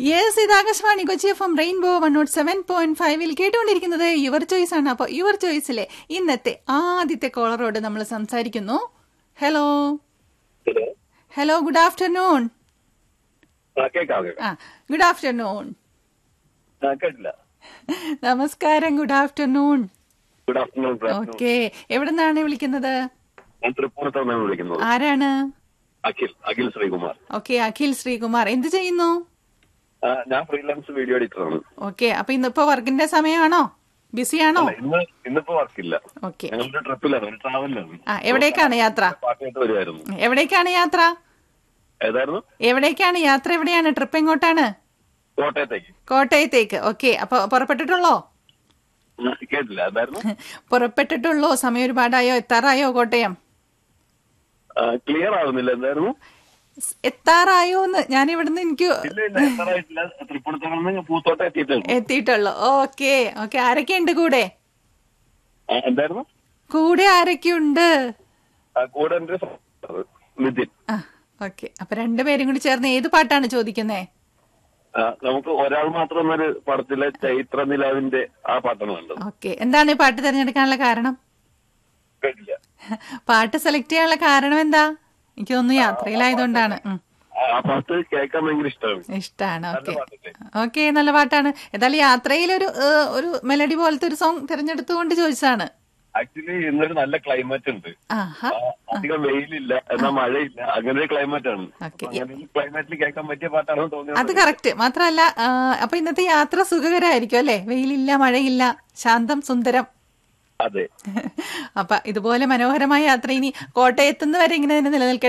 Yes ഇത് Akashvani Kochi F M rainbow one naught seven point ഫൈവിൽ കേട്ടുകൊണ്ടിരിക്കുന്നത് യുവർ ചോയ്സ് ആണ് അപ്പോൾ യുവർ ചോയ്സിലെ ഇന്നത്തെ ആദ്യത്തെ കോളറോട് നമ്മൾ സംസാരിക്കുന്നു hello hello hello good afternoon ആ കേൾക്കാം കേൾക്കാം ആ ഗുഡ് ആഫ്റ്റർനൂൺ ആ കേട്ടില്ല നമസ്കാരം good afternoon good afternoon good afternoon okay എവിടെ നിന്നാണ് വിളിക്കുന്നത് ഞാൻ തൃപ്പൂണിത്ത് നിന്നാണ് വിളിക്കുന്നത് ആരാണ് അഖിൽ അഖിൽ ശ്രീകുമാർ ഓക്കെ അഖിൽ ശ്രീകുമാർ എന്ത് ചെയ്യുന്നു ആ, ഞാൻ ഫ്രീലാൻസ് വീഡിയോ എഡിറ്ററാണ് ഓക്കെ അപ്പൊ ഇന്നിപ്പോ വർക്കിന്റെ സമയമാണോ ബിസിയാണോ അല്ല, ഇന്ന് ഇന്നിപ്പോ വർക്കില്ല ഓക്കെ ഞങ്ങളുടെ ട്രിപ്പിലാണ് ഒരു ട്രാവലിലാണ് ആ എവിടേക്കാണ് യാത്ര പാട്ടായിട്ട് വരുമായിരുന്നു എവിടേക്കാണ് യാത്ര ഏതായിരുന്നു എവിടേക്കാണ് യാത്ര എവിടെയാണ് ട്രിപ്പ് എങ്ങോട്ടാണ് കോട്ടയത്തേക്ക് കോട്ടയത്തേക്ക് ഓക്കെ അപ്പൊ പുറപ്പെട്ടിട്ടുള്ളോ ആ, കേട്ടില്ല ഏതായിരുന്നു പുറപ്പെട്ടിട്ടുള്ളോ സമയം ഒരുപാടായോ എത്താറായോ കോട്ടയം ക്ലിയർ ആവുന്നില്ല എന്തായിരുന്നു സ് എത്താറായോ എന്ന് ഞാൻ ഇവിടുന്ന് എനിക്ക് ഇല്ല ഇല്ല എത്താറായിട്ടില്ല തൃപ്പൂണിത്തറ നിന്ന് പൂത്തോട്ടം എത്തിയിട്ടുണ്ട് എത്തിയിട്ടുള്ളൂ ഓക്കെ ഓക്കെ ആരൊക്കെയുണ്ട് കൂടെ ആ, എന്തായിരുന്നു കൂടെ ആരൊക്കെയുണ്ട് ആ, കൂടെ എന്റെ സഹോദരൻ നിതിൻ ആ ഓക്കെ അപ്പൊ രണ്ടുപേരും കൂടി ചേർന്ന് ഏത് പാട്ടാണ് ചോദിക്കുന്നേ ആ, നമുക്ക് ഒരാൾ മാത്രം ഒരു പടത്തിലെ ചൈത്ര നിലാവിന്റെ ആ പാട്ടാണ് വേണ്ടത് ഓക്കെ എന്താണ് ഈ പാട്ട് തിരഞ്ഞെടുക്കാനുള്ള കാരണം കേട്ടില്ല പാട്ട് സെലക്ട് ചെയ്യാനുള്ള കാരണം എന്താ എനിക്ക് തോന്നുന്നു യാത്രയിലായതുകൊണ്ടാണ് ഉം. ആ ആ പാട്ട് കേൾക്കാൻ ഭയങ്കര ഇഷ്ടമാണ് ഇഷ്ടാണ് നല്ല ഓക്കെ പാട്ടല്ലേ ഓക്കെ നല്ല പാട്ടാണ് ഏതായാലും യാത്രയിൽ ഒരു ഏഹ്, ഒരു മെലഡി പോലത്തെ ഒരു സോങ് തിരഞ്ഞെടുത്തുകൊണ്ട് ചോദിച്ചതാണ് ആക്ച്വലി ഇന്നൊരു നല്ല ക്ലൈമറ്റ് ഉണ്ട് ആഹാ ആ, അധികം വെയിലില്ല എന്നാൽ മഴയില്ല അങ്ങനെ ഒരു ക്ലൈമറ്റ് ആണ് ഓക്കെ അപ്പൊ അങ്ങനെ ഒരു ക്ലൈമറ്റിൽ കേൾക്കാൻ പറ്റിയ പാട്ടാണെന്ന് അത് തോന്നിയത് കറക്റ്റ് മാത്രമല്ല ആ, അപ്പൊ ഇന്നത്തെ യാത്ര സുഖകരമായിരിക്കും അല്ലെ വെയിലില്ല മഴയില്ല ശാന്തം സുന്ദരം അതെ അപ്പൊ ഇതുപോലെ മനോഹരമായ യാത്ര ഇനി കോട്ടയത്തുനിന്ന് വരെ ഇങ്ങനെ തന്നെ നിലനിൽക്കട്ടെ